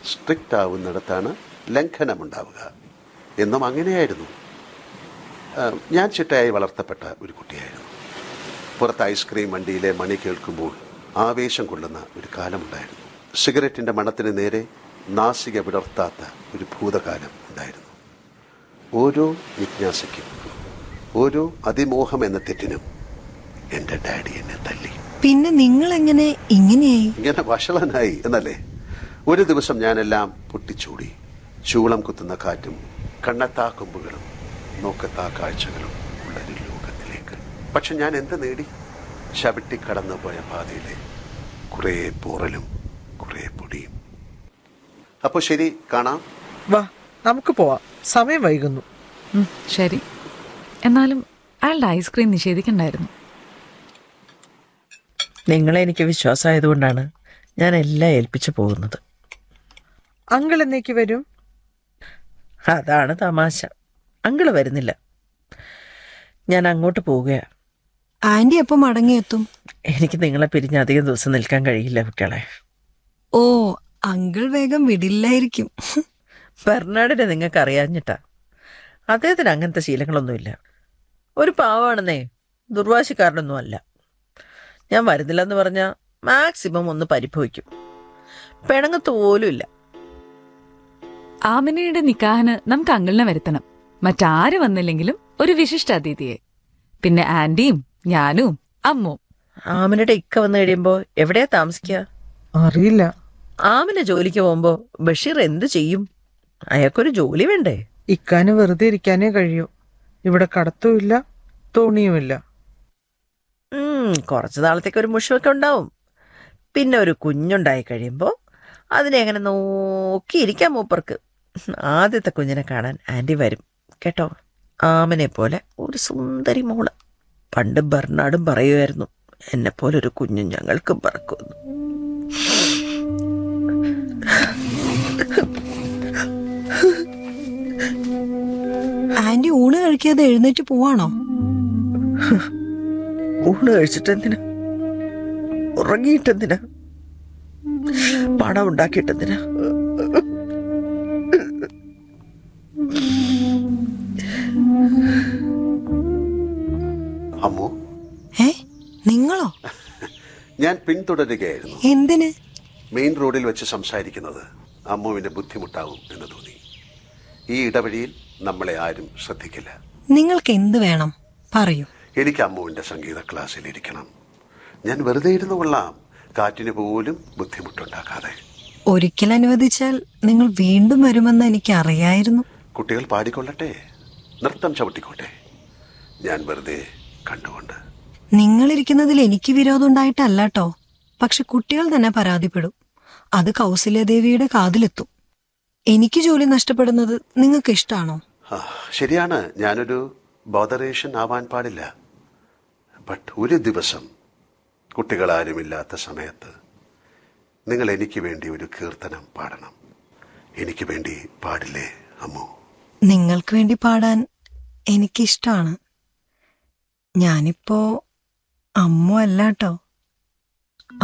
strict ആവുന്നിടത്താണ് ലംഘനമുണ്ടാവുക എന്നും അങ്ങനെയായിരുന്നു ആ, ഞാൻ ചിട്ടയായി വളർത്തപ്പെട്ട ഒരു കുട്ടിയായിരുന്നു പുറത്ത് ഐസ്ക്രീം വണ്ടിയിലെ മണി കേൾക്കുമ്പോൾ ആവേശം കൊള്ളുന്ന ഒരു കാലമുണ്ടായിരുന്നു സിഗരറ്റിന്റെ മണത്തിന് നേരെ നാസിക വിടർത്താത്ത ഒരു ഭൂതകാലം ഉണ്ടായിരുന്നു ഓരോ ജിജ്ഞാസയ്ക്കും ഓരോ അതിമോഹം എന്ന തെറ്റിനും എൻ്റെ ഡാഡി എന്നെ തല്ലി പിന്നെ നിങ്ങൾ എങ്ങനെ ഇങ്ങനെയായി ഇങ്ങനെ വഷളനായി എന്നല്ലേ ഒരു ദിവസം ഞാനെല്ലാം പൊട്ടിച്ചൂടി ചൂളം കുത്തുന്ന കാറ്റും കണ്ണത്താ കൊമ്പുകളും നോക്കത്താ കാഴ്ചകളും ഉള്ള ഒരു ലോകത്തിലേക്ക് പക്ഷെ ഞാൻ എന്ത് നേടി ചവിട്ടി കടന്നു പോയ പാതയിലെ കുറേ പോറലും കുറേ പൊടിയും അപ്പോൾ ശരി കാണാം വാ നമുക്ക് പോവാം സമയം വൈകുന്നു ഉം, ശരി എന്നാലും അയാളുടെ ഐസ്ക്രീം നിഷേധിക്കണ്ടായിരുന്നു നിങ്ങളെ എനിക്ക് വിശ്വാസമായതുകൊണ്ടാണ് ഞാൻ എല്ലാം ഏൽപ്പിച്ചു പോകുന്നത് അങ്കിൾ എന്നേക്ക് വരും അതാണ് തമാശ അങ്കിള് വരുന്നില്ല ഞാൻ അങ്ങോട്ട് പോവുകയാ ആന്റി എപ്പോ മടങ്ങിയെത്തും എനിക്ക് നിങ്ങളെ പിരിഞ്ഞ് അധികം ദിവസം നിൽക്കാൻ കഴിയില്ല കുട്ടികളെ ഓ അങ്കിൾ വേഗം വിടില്ലായിരിക്കും ബെർണാഡിനെ നിങ്ങൾക്ക് അറിയാഞ്ഞിട്ടാ അദ്ദേഹത്തിന് അങ്ങനത്തെ ശീലങ്ങളൊന്നുമില്ല ഒരു പാവാണെന്നേ ദുർവാശിക്കാരനൊന്നും അല്ല ഞാൻ വരുന്നില്ലെന്ന് പറഞ്ഞാൽ മാക്സിമം ഒന്ന് പരിഭവിക്കും പിണങ്ങത്ത് പോലും ഇല്ല ആമിനയുടെ നിക്കാഹിന് നമുക്ക് അങ്കിളിനെ വരുത്തണം മറ്റാര് വന്നില്ലെങ്കിലും ഒരു വിശിഷ്ട അതിഥിയെ പിന്നെ ആന്റിയും ഞാനും അമ്മും ആമിനയുടെ ഇക്ക വന്നു കഴിയുമ്പോൾ എവിടെയാ താമസിക്കുക അറിയില്ല ആമിന ജോലിക്ക് പോകുമ്പോൾ ബഷീർ എന്ത് ചെയ്യും അയാൾക്കൊരു ജോലി വേണ്ടേ ഇക്കാന് വെറുതെ ഇരിക്കാനേ കഴിയൂ ഇവിടെ കടത്തുമില്ല തോണിയുമില്ല ഉം, കുറച്ച് നാളത്തേക്ക് ഒരു മുഷിവൊക്കെ ഉണ്ടാവും പിന്നെ ഒരു കുഞ്ഞുണ്ടായി കഴിയുമ്പോൾ അതിനെ എങ്ങനെ നോക്കിയിരിക്കാം മൂപ്പർക്ക് ആദ്യത്തെ കുഞ്ഞിനെ കാണാൻ ആൻറ്റി വരും കേട്ടോ ആമനെ പോലെ ഒരു സുന്ദരി മോള് പണ്ട് ബെർണാടും പറയുമായിരുന്നു എന്നെ പോലെ ഒരു കുഞ്ഞു ഞങ്ങൾക്കും പറക്കുമെന്ന് ആന്റി ഊണ് കഴിക്കാതെ എഴുന്നേറ്റ് പോവാണോ ഊണ് കഴിച്ചിട്ടെന്തിനാ ഉറങ്ങിയിട്ടെന്തിനാ പണം ഉണ്ടാക്കിയിട്ടെന്തിനാ അമ്മു ഏ നിങ്ങളോ ഞാൻ പിന്തുടരുകയായിരുന്നു എന്തിന് മെയിൻ റോഡിൽ വെച്ച് സംസാരിക്കുന്നത് അമ്മുവിന് ബുദ്ധിമുട്ടാവും എന്ന് തോന്നി ഈ ഇടവഴിയിൽ നമ്മളെ ആരും ശ്രദ്ധിക്കില്ല നിങ്ങൾക്ക് എന്ത് വേണം പറയൂ എനിക്ക് അമ്മുവിന്റെ സംഗീത ക്ലാസ്സിൽ ഇരിക്കണം ഞാൻ വെറുതെ ഇരുന്നു കൊള്ളാം കാറ്റിന് പോലും ബുദ്ധിമുട്ടുണ്ടാക്കാതെ ഒരിക്കൽ അനുവദിച്ചാൽ നിങ്ങൾ വീണ്ടും വരുമെന്ന് എനിക്ക് അറിയായിരുന്നു കുട്ടികൾ പാടിക്കൊള്ളട്ടെ നൃത്തം ചവിട്ടിക്കോട്ടെ ഞാൻ വെറുതെ കണ്ടുകൊണ്ട് നിങ്ങളിരിക്കുന്നതിൽ എനിക്ക് വിരോധം ഉണ്ടായിട്ടല്ല കേട്ടോ പക്ഷെ കുട്ടികൾ തന്നെ പരാതിപ്പെടും അത് കൗസല്യദേവിയുടെ കാതിലെത്തും എനിക്ക് ജോലി നഷ്ടപ്പെടുന്നത് നിങ്ങൾക്ക് ഇഷ്ടാണോ ആ, ശരിയാണ് ഞാനൊരു ബോധറേഷൻ ആവാൻ പാടില്ല ബട്ട് ഒരു ദിവസം കുട്ടികൾ ആരുമില്ലാത്ത സമയത്ത് നിങ്ങൾ എനിക്ക് വേണ്ടി ഒരു കീർത്തനം പാടണം എനിക്ക് വേണ്ടി പാടില്ലേ അമ്മു നിങ്ങൾക്ക് വേണ്ടി പാടാൻ എനിക്കിഷ്ടാണ് ഞാനിപ്പോ അമ്മ അല്ല കേട്ടോ